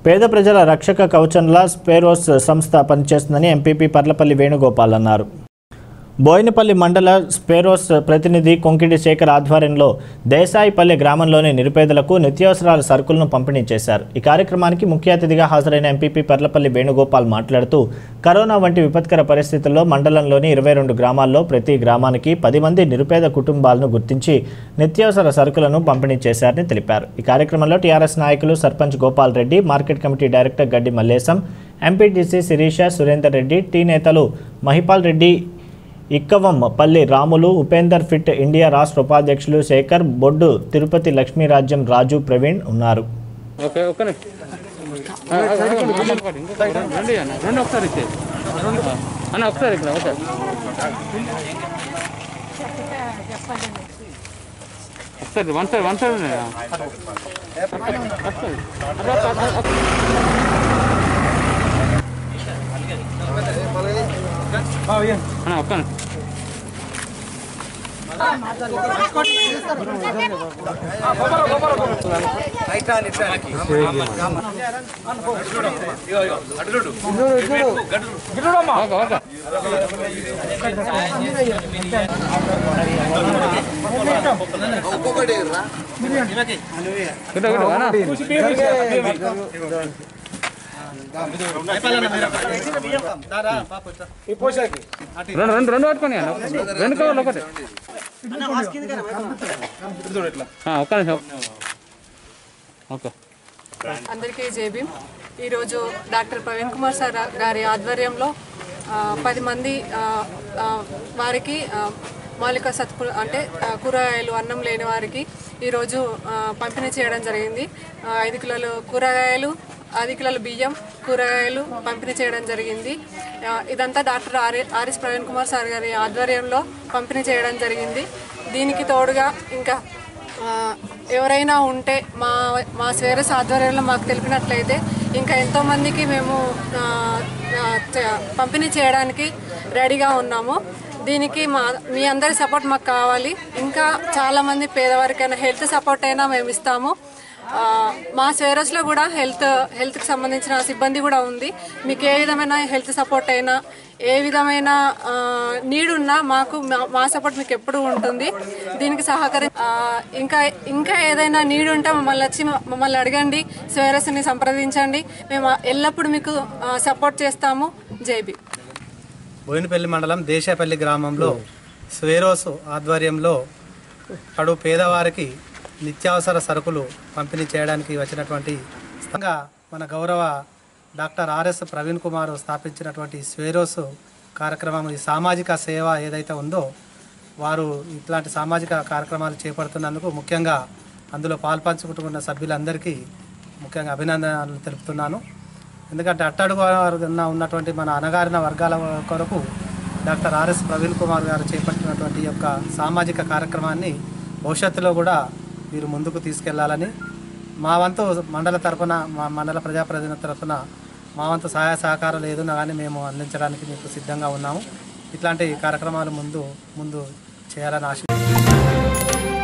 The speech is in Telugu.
పేద ప్రజల రక్షక కవచంలా స్పేరోస్ సంస్థ పనిచేస్తుందని ఎంపీపీ పర్లపల్లి వేణుగోపాల్ అన్నారు బోయినపల్లి మండల స్పేరోస్ ప్రతినిధి కొంకిడి శేఖర్ ఆధ్వర్యంలో దేశాయిపల్లి గ్రామంలోని నిరుపేదలకు నిత్యావసరాల సరుకులను పంపిణీ చేశారు ఈ కార్యక్రమానికి ముఖ్య అతిథిగా హాజరైన ఎంపీపీ పర్లపల్లి వేణుగోపాల్ మాట్లాడుతూ కరోనా వంటి విపత్కర పరిస్థితుల్లో మండలంలోని ఇరవై రెండు గ్రామాల్లో ప్రతి గ్రామానికి పది మంది నిరుపేద కుటుంబాలను గుర్తించి నిత్యావసర సరుకులను పంపిణీ చేశారని తెలిపారు ఈ కార్యక్రమంలో టీఆర్ఎస్ నాయకులు sarpanch Gopal Reddy market committee director Gaddi Mallesham MPTC Sirisha Surender Reddy టీ నేతలు మహిపాల్ రెడ్డి ఇక్కవం పల్లి రాములు ఉపేందర్ ఫిట్ ఇండియా రాష్ట్ర ఉపాధ్యక్షులు శేఖర్ బొడ్డు తిరుపతి లక్ష్మీరాజ్యం రాజు ప్రవీణ్ ఉన్నారు ఓకే ఓకేనే రండి అన్న రెండు ఒకసారి ఇచ్చే అన్న ఒకసారి ఇక్కడ ఓకే ఒకసారి వన్ సైడ్ వన్ సైడ్ ఉన్నాయా అన్న ఒక్క ఓకే ఓకే గిట్ట గిట్ట అన్న రెండు రెండు రెండు పట్టుకొని అన్న రెండు కవర్లు ఒకటి ఆ, ఒక్క నిమిషం ఓకే అందరికీ జేబీ ఈరోజు డాక్టర్ ప్రవీణ్ కుమార్ సార్ గారి ఆధ్వర్యంలో ఆ, పది మంది ఆ, ఆ, వారికి ఆ, మౌలిక సత్పు అంటే ఆ, కూరగాయలు అన్నం లేని వారికి ఈరోజు ఆ, పంపిణీ చేయడం జరిగింది ఆ, ఐదు కిలోలు కూరగాయలు ఐదు కిలోల బియ్యం కూరగాయలు పంపిణీ చేయడం జరిగింది ఆ, ఇదంతా doctor R RS Praveen Kumar sir గారి ఆధ్వర్యంలో పంపిణీ చేయడం జరిగింది దీనికి తోడుగా ఇంకా ఆ, ఎవరైనా ఉంటే మా మా స్వేరస్ ఆధ్వర్యంలో మాకు తెలిపినట్లయితే ఇంకా ఎంతోమందికి మేము ఆ, ఆ, చ- పంపిణీ చేయడానికి రెడీగా ఉన్నాము దీనికి మా మీ అందరి సపోర్ట్ మాకు కావాలి ఇంకా చాలామంది పేదవారికైనా హెల్త్ సపోర్ట్ అయినా మేము ఇస్తాము ఆ, మా స్వేరస్లో కూడా హెల్త్ హెల్త్కి సంబంధించిన సిబ్బంది కూడా ఉంది మీకు ఏ విధమైన హెల్త్ సపోర్ట్ అయినా ఏ విధమైన నీడ్ ఉన్నా మాకు మా- మా సపోర్ట్ మీకు ఎప్పుడు ఉంటుంది దీనికి సహకరి ఆ, ఇంకా ఇంకా ఏదైనా నీడ్ ఉంటే మమ్మల్ని వచ్చి మ- మమ్మల్ని అడగండి స్వేరస్ని సంప్రదించండి మేము ఎల్లప్పుడూ మీకు సపోర్ట్ చేస్తాము జైబీ బోయినపల్లి మండలం దేశాపల్లి గ్రామంలో స్వేరోస్ ఆధ్వర్యంలో కడు పేదవారికి నిత్యావసర సరుకులు పంపిణీ చేయడానికి వచ్చినటువంటి స్థంగా మన గౌరవ డాక్టర్ ఆర్ఎస్ ప్రవీణ్ కుమార్ స్థాపించినటువంటి స్వేరోస్ కార్యక్రమం ఈ సామాజిక సేవ ఏదైతే ఉందో వారు ఇట్లాంటి సామాజిక కార్యక్రమాలు చేపడుతున్నందుకు ముఖ్యంగా అందులో పాల్పంచుకుంటున్న సభ్యులందరికీ ముఖ్యంగా అభినందనలు తెలుపుతున్నాను ఎందుకంటే అట్టడుగు వర్గాన ఉన్నటువంటి మన అణగారిన వర్గాల కొరకు డాక్టర్ ఆర్ఎస్ ప్రవీణ్ కుమార్ గారు చేపట్టినటువంటి ఈ యొక్క సామాజిక కార్యక్రమాన్ని భవిష్యత్తులో కూడా మీరు ముందుకు తీసుకెళ్లాలని మా వంతు మండల తరపున మా మండల ప్రజాప్రతినిధుల తరపున మా వంతు సహాయ సహకారాలు ఏదున్నా కానీ మేము అందించడానికి మీకు సిద్ధంగా ఉన్నాము ఇట్లాంటి కార్యక్రమాలు ముందు ముందు చేయాలని ఆశ